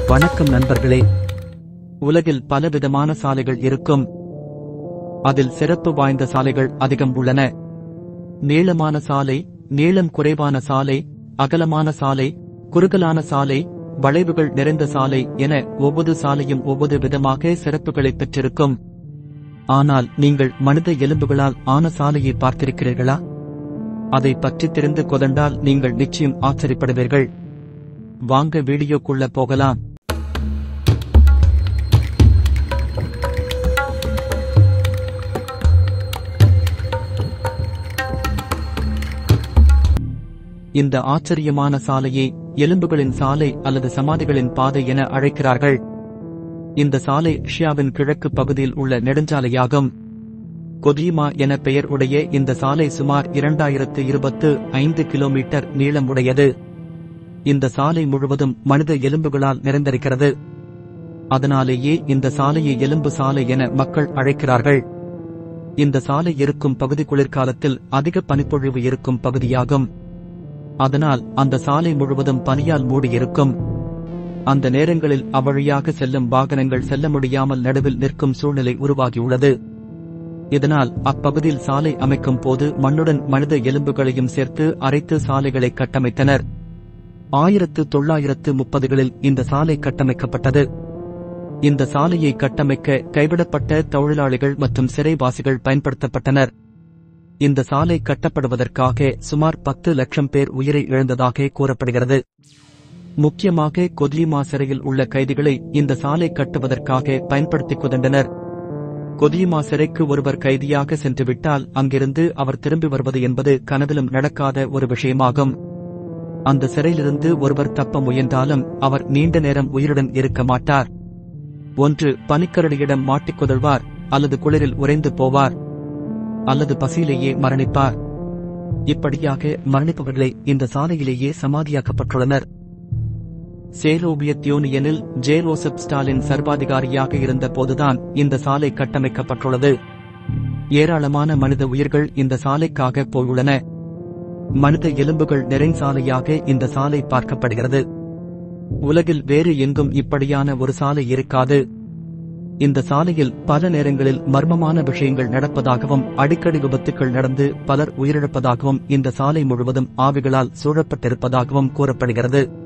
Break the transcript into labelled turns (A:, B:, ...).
A: வணக்கம் நண்பர்களே உலகில் பலவிதமான சாலைகள் இருக்கும் அதில் சிறப்பு வாய்ந்த சாலைகள் அதிகம் உள்ளன நீளமான சாலை நீளம் குறைவான சாலை அகலமான சாலை குறுகலான சாலை வளைவுகள் நிறைந்த சாலை என ஒவ்வொரு சாலையும் ஒவ்வொரு விதமாக சிறப்புகளை பெற்றிருக்கும் ஆனால் நீங்கள் மனித எலும்புகளால் ஆன சாலையை பார்த்திருக்கிறீர்களா அதை பற்றி தெரிந்து கொதண்டால் நீங்கள் நிச்சயம் ஆச்சரியப்படுவீர்கள் வாங்க வீடியோக்குள்ள போகலாம் இந்த ஆச்சரியமான சாலையை எலும்புகளின் சாலை அல்லது சமாதிகளின் பாதை என அழைக்கிறார்கள் இந்த சாலை ஷியாவின் கிழக்கு பகுதியில் உள்ள நெடுஞ்சாலையாகும் கொதீமா என பெயர் உடைய இந்த சாலை சுமார் இரண்டாயிரத்து இருபத்து ஐந்து கிலோமீட்டர் நீளம் உடையது இந்த சாலை முழுவதும் மனித எலும்புகளால் நிறைந்திருக்கிறது அதனாலேயே இந்த சாலையை எலும்பு சாலை என மக்கள் அழைக்கிறார்கள் இந்த சாலை இருக்கும் பகுதி குளிர்காலத்தில் அதிக பனிப்பொழிவு இருக்கும் பகுதியாகும் அதனால் அந்த சாலை முழுவதும் பனியால் மூடியிருக்கும் அந்த நேரங்களில் அவ்வழியாக செல்லும் வாகனங்கள் செல்ல முடியாமல் நடுவில் நிற்கும் சூழ்நிலை உருவாகியுள்ளது இதனால் அப்பகுதியில் சாலை அமைக்கும் போது மண்ணுடன் மனித எலும்புகளையும் சேர்த்து அரைத்து சாலைகளை கட்டமைத்தனர் ஆயிரத்து தொள்ளாயிரத்து முப்பதுகளில் இந்த சாலை கட்டமைக்கப்பட்டது இந்த சாலையை கட்டமைக்க கைவிடப்பட்ட தொழிலாளிகள் மற்றும் சிறைவாசிகள் பயன்படுத்தப்பட்டனர் இந்த சாலை கட்டப்படுவதற்காக சுமார் பத்து லட்சம் பேர் உயிரை இழந்ததாக கூறப்படுகிறது முக்கியமாக கொதியுமா சிறையில் உள்ள கைதிகளை இந்த சாலை கட்டுவதற்காக பயன்படுத்திக் கொண்டனர் கொதியுமா சிறைக்கு ஒருவர் கைதியாக சென்றுவிட்டால் அங்கிருந்து அவர் திரும்பி வருவது என்பது கனவிலும் நடக்காத ஒரு விஷயமாகும் அந்த சிறையிலிருந்து ஒருவர் தப்ப முயன்றாலும் அவர் நீண்ட நேரம் உயிருடன் இருக்க மாட்டார் ஒன்று பனிக்கரடியிடம் மாட்டிக்கொதழ்வார் அல்லது குளிரில் உறைந்து போவார் அல்லது பசியிலேயே மரணிப்பார் இப்படியாக மரணிப்பவர்களை இந்த சாலையிலேயே சமாதியாக்கப்பட்டுள்ளனர் சேலோவியத் யூனியனில் ஜேரோசப் ஸ்டாலின் சர்வாதிகாரியாக இருந்த போதுதான் இந்த சாலை கட்டமைக்கப்பட்டுள்ளது ஏராளமான மனித உயிர்கள் இந்த சாலைக்காக போயுள்ளன மனித எலும்புகள் நிறைஞ்சாலையாக இந்த சாலை பார்க்கப்படுகிறது உலகில் வேறு எங்கும் இப்படியான ஒரு சாலை இருக்காது இந்த சாலையில் பல நேரங்களில் மர்மமான விஷயங்கள் நடப்பதாகவும் அடிக்கடி விபத்துக்கள் நடந்து பலர் உயிரிழப்பதாகவும் இந்த சாலை முழுவதும் ஆவிகளால் சூழப்பட்டிருப்பதாகவும் கூறப்படுகிறது